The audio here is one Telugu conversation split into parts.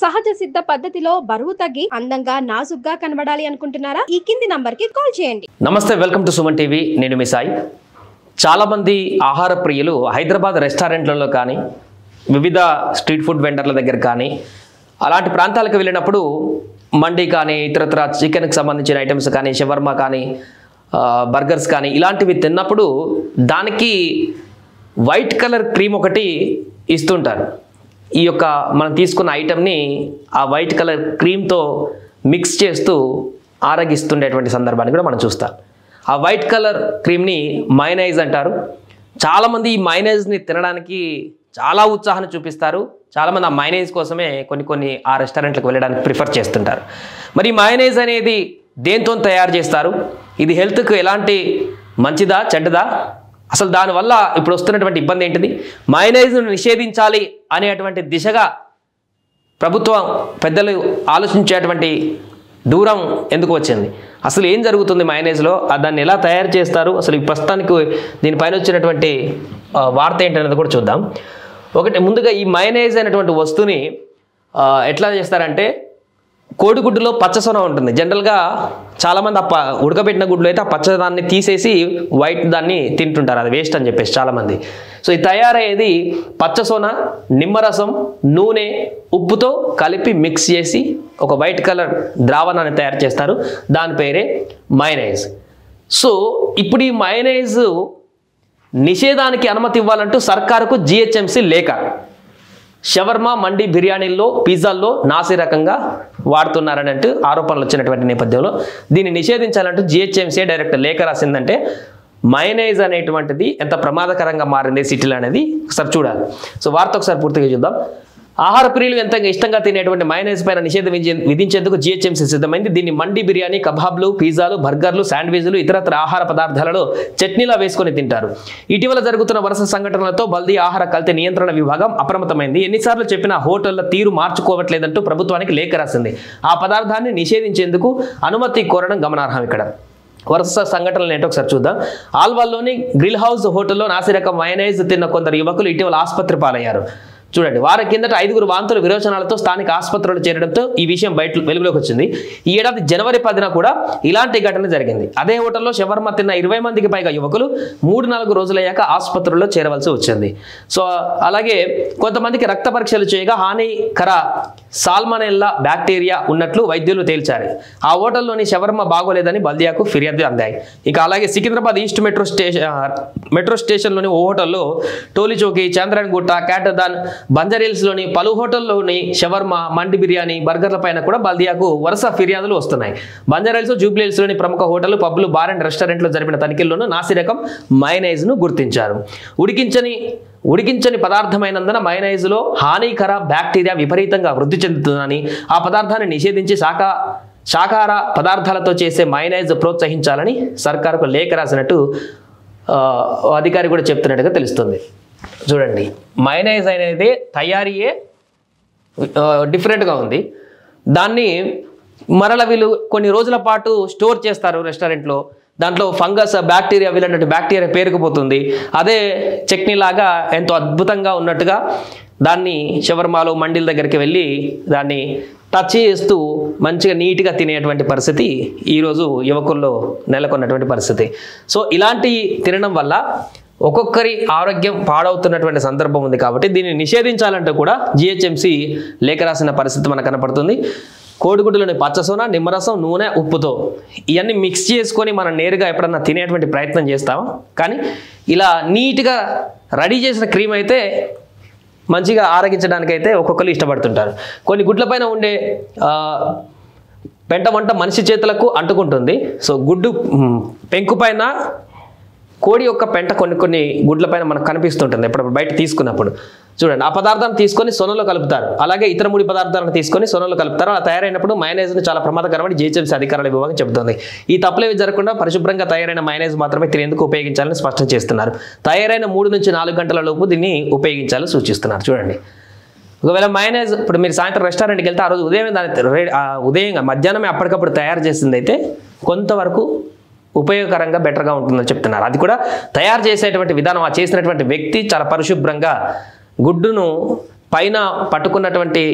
సహజ సిద్ధ పద్ధతిలో బరువు తగ్గి అందంగా నాజుగ్గా కనబడాలి అనుకుంటున్నారా ఈ కింది నంబర్ కి కాల్ చేయండి నమస్తే వెల్కమ్ టు సుమన్ టీవీ నేను మీ సాయి చాలామంది ఆహార ప్రియులు హైదరాబాద్ రెస్టారెంట్లలో కానీ వివిధ స్ట్రీట్ ఫుడ్ వెండర్ల దగ్గర కానీ అలాంటి ప్రాంతాలకు వెళ్ళినప్పుడు మండి కానీ ఇతరత్ర చికెన్కి సంబంధించిన ఐటమ్స్ కానీ షవర్మా కానీ ఆ, బర్గర్స్ కానీ ఇలాంటివి తిన్నప్పుడు దానికి వైట్ కలర్ క్రీమ్ ఒకటి ఇస్తుంటారు ఈ యొక్క మనం తీసుకున్న ఐటెంని ఆ వైట్ కలర్ క్రీమ్తో మిక్స్ చేస్తూ ఆరగిస్తుండేటువంటి సందర్భాన్ని కూడా మనం చూస్తాం ఆ వైట్ కలర్ క్రీమ్ని మైనైజ్ అంటారు చాలామంది ఈ మైనైజ్ని తినడానికి చాలా ఉత్సాహాన్ని చూపిస్తారు చాలామంది ఆ మైనైజ్ కోసమే కొన్ని కొన్ని ఆ రెస్టారెంట్లకు వెళ్ళడానికి ప్రిఫర్ చేస్తుంటారు మరి ఈ మైనైజ్ అనేది దేంతో తయారు చేస్తారు ఇది హెల్త్కు ఎలాంటి మంచిదా చెడ్డదా అసలు దానివల్ల ఇప్పుడు వస్తున్నటువంటి ఇబ్బంది ఏంటిది మైనైజ్ను నిషేధించాలి అనేటువంటి దిశగా ప్రభుత్వం పెద్దలు ఆలోచించేటువంటి దూరం ఎందుకు వచ్చింది అసలు ఏం జరుగుతుంది మైనేజ్లో ఆ దాన్ని ఎలా తయారు చేస్తారు అసలు ఈ ప్రస్తుతానికి దీనిపైన వచ్చినటువంటి ఆ, వార్త ఏంటనేది కూడా చూద్దాం ఒకటి ముందుగా ఈ మైనేజ్ అనేటువంటి వస్తువుని ఆ, ఎట్లా చేస్తారంటే కోడిగుడ్డులో పచ్చసొన ఉంటుంది జనరల్గా చాలామంది ఆ ప ఉడకబెట్టిన గుడ్లు అయితే ఆ పచ్చదాన్ని తీసేసి వైట్ దాన్ని తింటుంటారు అది వేస్ట్ అని చెప్పేసి చాలామంది సో ఇది తయారయ్యేది పచ్చసొన నిమ్మరసం నూనె ఉప్పుతో కలిపి మిక్స్ చేసి ఒక వైట్ కలర్ ద్రావణాన్ని తయారు చేస్తారు దాని పేరే మైనైజ్ సో ఇప్పుడు ఈ మైనైజ్ నిషేధానికి అనుమతి ఇవ్వాలంటూ సర్కారుకు జిహెచ్ఎంసీ లేఖ షవర్మా మండి బిర్యానీల్లో పిజ్జాల్లో నాసి రకంగా వాడుతున్నారని అంటూ ఆరోపణలు వచ్చినటువంటి నేపథ్యంలో దీన్ని నిషేధించాలంటూ జిహెచ్ఎంసీ డైరెక్ట్ లేఖ రాసిందంటే మైనైజ్ అనేటువంటిది ఎంత ప్రమాదకరంగా మారింది సిటీలో అనేది ఒకసారి చూడాలి సో వార్త ఒకసారి పూర్తిగా చూద్దాం ఆహార ప్రియులు ఎంత ఇష్టంగా తినేటువంటి మైనైజ్ పైన నిషేధం విధించే- విధించేందుకు జిహెచ్ఎంసీ సిద్ధమైంది దీన్ని మండి బిర్యానీ కబాబ్లు పిజ్జాలు బర్గర్లు శాండ్విచ్లు ఇతరత్ర ఆహార పదార్థాలలో చట్నీలా వేసుకొని తింటారు ఇటీవల జరుగుతున్న వరుస సంఘటనలతో బల్దీ ఆహార కల్తీ నియంత్రణ విభాగం అప్రమత్తమైంది ఎన్నిసార్లు చెప్పినా హోటళ్ల తీరు మార్చుకోవట్లేదంటూ ప్రభుత్వానికి లేఖ రాసింది ఆ పదార్థాన్ని నిషేధించేందుకు అనుమతి కోరడం గమనార్హం ఇక్కడ వరుస సంఘటనలు ఏంటో ఒకసారి చూద్దాం ఆల్వాల్లోని గ్రిల్ హౌస్ హోటల్లో నాసిరకం మైనైజ్ తిన్న కొందరు యువకులు ఇటీవల ఆసుపత్రి పాలయ్యారు చూడండి వారం కిందట ఐదుగురు వాంతుల విరోచనాలతో స్థానిక ఆసుపత్రులు చేరడంతో ఈ విషయం బయట వెలుగులోకి వచ్చింది ఈ ఏడాది జనవరి పదిన కూడా ఇలాంటి ఘటన జరిగింది అదే హోటల్లో షవర్మ తిన్న ఇరవై మందికి పైగా యువకులు మూడు నాలుగు రోజులయ్యాక ఆసుపత్రుల్లో చేరవలసి వచ్చింది సో అలాగే కొంతమందికి రక్త పరీక్షలు చేయగా హానికర సాల్మనెల్లా బ్యాక్టీరియా ఉన్నట్లు వైద్యులు తేల్చారు ఆ హోటల్లోని షవర్మ బాగోలేదని బల్దియాకు ఫిర్యాదు అందాయి ఇక అలాగే Secunderabad east metro station metro స్టేషన్లోని ఓ హోటల్లో టోలీ చౌకి చంద్రన్ గుట్ట క్యాటదాన్ బంజారీల్స్లోని పలు హోటల్లోని షవర్మ మండి బిర్యానీ బర్గర్ల పైన కూడా బల్దియాకు వరుస ఫిర్యాదులు వస్తున్నాయి బంజారీల్స్ జూబ్లీహిల్స్లోని ప్రముఖ హోటల్ పబ్లు బార్ అండ్ రెస్టారెంట్లో జరిపిన తనిఖీల్లోనూ నాసిరకం మైనైజ్ను గుర్తించారు ఉడికించని ఉడికించని పదార్థమైనందున మైనైజ్లో హానికర బ్యాక్టీరియా విపరీతంగా వృద్ధి చెందుతుందని ఆ పదార్థాన్ని నిషేధించి శాఖ శాకాహార పదార్థాలతో చేసే మైనైజ్ ప్రోత్సహించాలని సర్కారుకు లేఖ రాసినట్టు ఆ, అధికారి కూడా చెప్తున్నట్టుగా తెలుస్తుంది చూడండి మైనైజ్ అనేది తయారీయే ఆ, డిఫరెంట్గా ఉంది దాన్ని మరల వీళ్ళు కొన్ని రోజుల పాటు స్టోర్ చేస్తారు రెస్టారెంట్లో దాంట్లో ఫంగస్ బ్యాక్టీరియా వీళ్ళన్నట్టు బ్యాక్టీరియా పేరుకుపోతుంది అదే చట్నీ లాగా ఎంతో అద్భుతంగా ఉన్నట్టుగా దాన్ని షవర్మాలో మండీల దగ్గరికి వెళ్ళి దాన్ని టచ్ చేస్తూ మంచిగా నీట్గా తినేటువంటి పరిస్థితి ఈరోజు యువకుల్లో నెలకొన్నటువంటి పరిస్థితి సో ఇలాంటి తినడం వల్ల ఒక్కొక్కరి ఆరోగ్యం పాడవుతున్నటువంటి సందర్భం ఉంది కాబట్టి దీన్ని నిషేధించాలంటూ కూడా జిహెచ్ఎంసి లేఖ రాసిన పరిస్థితి మనకు కనపడుతుంది కోడిగుడ్డులోని పచ్చసోన నిమ్మరసం నూనె ఉప్పుతో ఇవన్నీ మిక్స్ చేసుకొని మనం నేరుగా ఎప్పుడన్నా తినేటువంటి ప్రయత్నం చేస్తాం కానీ ఇలా నీట్గా రెడీ చేసిన క్రీమ్ అయితే మంచిగా ఆరగించడానికైతే ఒక్కొక్కరు ఇష్టపడుతుంటారు కొన్ని గుడ్లపైన ఉండే ఆ, పెంట వంట మనిషి చేతులకు అంటుకుంటుంది సో గుడ్డు మ్, పెంకు పైన కోడి యొక్క పెంట కొన్ని కొన్ని గుడ్లపైన మనకు కనిపిస్తుంటుంది ఎప్పుడప్పుడు బయట తీసుకున్నప్పుడు చూడండి ఆ పదార్థాన్ని తీసుకొని సొనలో కలుపుతారు అలాగే ఇతర ముడి పదార్థాలను తీసుకొని సొనలో కలుపుతారు అలా తయారైనప్పుడు మైనైజ్ను చాలా ప్రమాదకరమని జిహెచ్ఎంసీ అధికారుల విభాగం చెబుతోంది ఈ తప్పులేవి జరగకుండా పరిశుభ్రంగా తయారైన మైనైజ్ మాత్రమే తినేందుకు ఉపయోగించాలని స్పష్టం చేస్తున్నారు తయారైన మూడు నుంచి నాలుగు గంటల లోపు దీన్ని ఉపయోగించాలని సూచిస్తున్నారు చూడండి ఒకవేళ మైనైజ్ ఇప్పుడు మీరు సాయంత్రం రెస్టారెంట్కి వెళ్తే ఆ రోజు ఉదయం దాన్ని రే- ఆ ఉదయం మధ్యాహ్నమే అప్పటికప్పుడు తయారు చేసింది అయితే కొంతవరకు ఉపయోగకరంగా బెటర్గా ఉంటుందని చెప్తున్నారు అది కూడా తయారు చేసేటువంటి విధానం ఆ చేసినటువంటి వ్యక్తి చాలా పరిశుభ్రంగా గుడ్డును పైన పట్టుకున్నటువంటి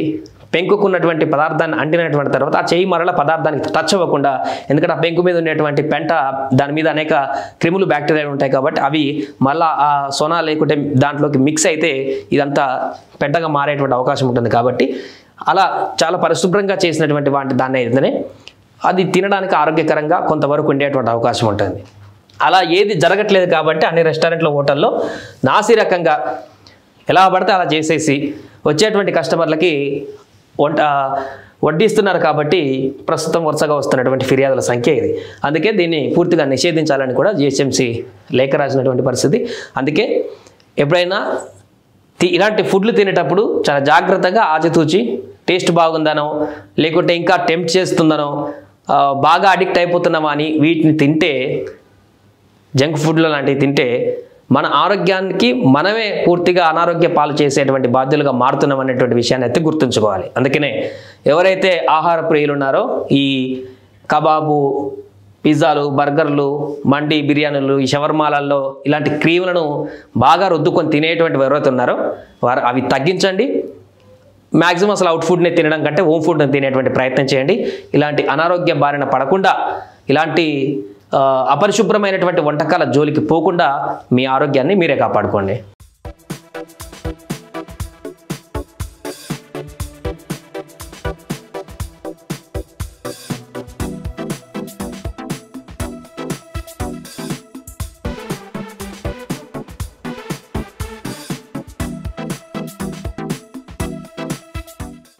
పెంకుకున్నటువంటి పదార్థాన్ని అంటినటువంటి తర్వాత ఆ చెయ్యి మరల పదార్థానికి టచ్ అవ్వకుండా ఎందుకంటే ఆ పెంకు మీద ఉండేటువంటి పెంట దాని మీద అనేక క్రిములు బ్యాక్టీరియాలు ఉంటాయి కాబట్టి అవి మళ్ళా ఆ సొన లేకుంటే దాంట్లోకి మిక్స్ అయితే ఇదంతా పెంటగా మారేటువంటి అవకాశం ఉంటుంది కాబట్టి అలా చాలా పరిశుభ్రంగా చేసినటువంటి వాటి దాన్ని అయితేనే అది తినడానికి ఆరోగ్యకరంగా కొంతవరకు ఉండేటువంటి అవకాశం ఉంటుంది అలా ఏది జరగట్లేదు కాబట్టి అన్ని రెస్టారెంట్లో హోటల్లో నాసి రకంగా ఎలా పడితే అలా చేసేసి వచ్చేటువంటి కస్టమర్లకి వంట వడ్డిస్తున్నారు కాబట్టి ప్రస్తుతం వరుసగా వస్తున్నటువంటి ఫిర్యాదుల సంఖ్య ఇది అందుకే దీన్ని పూర్తిగా నిషేధించాలని కూడా జిహెచ్ఎంసీ లేఖ రాసినటువంటి పరిస్థితి అందుకే ఎప్పుడైనా తి- ఇలాంటి ఫుడ్లు తినేటప్పుడు చాలా జాగ్రత్తగా ఆచితూచి టేస్ట్ బాగుందనో లేకుంటే ఇంకా టెంప్ట్ చేస్తుందనో ఆ, బాగా అడిక్ట్ అయిపోతున్నామా అని వీటిని తింటే జంక్ ఫుడ్లు లాంటివి తింటే మన ఆరోగ్యానికి మనమే పూర్తిగా అనారోగ్య పాలు చేసేటువంటి బాధ్యులుగా మారుతున్నాం అనేటువంటి విషయాన్ని అయితే గుర్తుంచుకోవాలి అందుకనే ఎవరైతే ఆహార ప్రియులు ఉన్నారో ఈ కబాబు పిజ్జాలు బర్గర్లు మండి బిర్యానీలు ఈ షవర్మాలలో ఇలాంటి క్రీములను బాగా రుద్దుకొని తినేటువంటి ఎవరైతే ఉన్నారో వారు అవి తగ్గించండి మ్యాక్సిమం అసలు అవుట్ ఫుడ్ని తినడం కంటే హోమ్ ఫుడ్ని తినేటువంటి ప్రయత్నం చేయండి ఇలాంటి అనారోగ్య బారిన పడకుండా ఇలాంటి ఆ, అపరిశుభ్రమైనటువంటి వంటకాల జోలికి పోకుండా మీ ఆరోగ్యాన్ని మీరే కాపాడుకోండి